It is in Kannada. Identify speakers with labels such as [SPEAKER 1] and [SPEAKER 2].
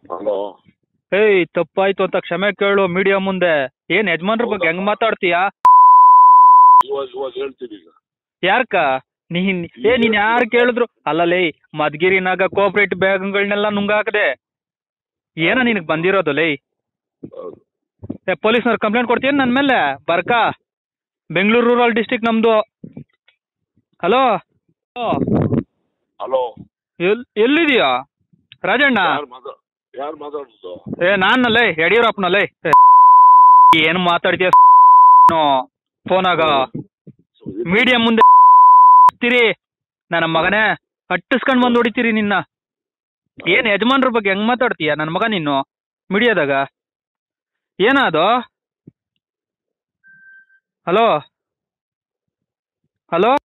[SPEAKER 1] ಹಲೋ
[SPEAKER 2] ಏಯ್ ತಪ್ಪಾಯ್ತು ಅಂತ ಕ್ಷಮೆ ಕೇಳು ಮೀಡಿಯಾ ಮುಂದೆ ಏನ್ ಯಜಮಾನ್ರ ಬಗ್ಗೆ ಹೆಂಗ್ ಮಾತಾಡ್ತೀಯಾ
[SPEAKER 1] ಇವಾಗ ಇವಾಗ ಹೇಳ್ತೀನಿ ಈಗ
[SPEAKER 2] ಯಾರ್ಕ ನೀನ್ ಏ ನೀನ್ ಯಾರು ಕೇಳಿದ್ರು ಅಲ್ಲಲೇ ಮದ್ಗಿರಿನಾಗ ಕೋಆಪರೇಟಿವ್ ಬ್ಯಾಂಕ್ಗಳನ್ನೆಲ್ಲ ನುಂಗಾಕದೆ ಏನ ನಿನಗ್ ಬಂದಿರೋದು ಲೇ
[SPEAKER 1] ಹೌದು
[SPEAKER 2] ಏ ಪೊಲೀಸ್ನವ್ರು ಕಂಪ್ಲೇಂಟ್ ಕೊಡ್ತೀನಿ ನನ್ನ ಮೇಲೆ ಬರ್ಕ ಬೆಂಗಳೂರು ರೂರಲ್ ಡಿಸ್ಟಿಕ್ ನಮ್ದು ಹಲೋ
[SPEAKER 1] ಹಲೋ
[SPEAKER 2] ಎಲ್ ಎಲ್ಲಿದೀಯಾ ರಾಜಣ್ಣ
[SPEAKER 1] ಯಾರು ಮಾತಾ ಯಾರು ಮಾತಾಡುದು
[SPEAKER 2] ಏ ನಾನಲ್ಲೇ ಯಡಿಯೂರಪ್ಪನಲ್ಲೇ ಏನು ಮಾತಾಡ್ತೀಯ ಫೋನಾಗ ಮೀಡಿಯಾ ಮುಂದೆ ತಿರಿ ನನ್ನ ಮಗನೇ ಅಟ್ಟಿಸ್ಕೊಂಡ್ ಬಂದು ಹೊಡಿತೀರಿ ನಿನ್ನ ಏನ್ ಯಜಮಾನ್ರ ಬಗ್ಗೆ ಹೆಂಗ್ ಮಾತಾಡ್ತೀಯ ನನ್ನ ಮಗ ನೀನು ಮೀಡಿಯಾದಾಗ ಏನದು ಹಲೋ ಹಲೋ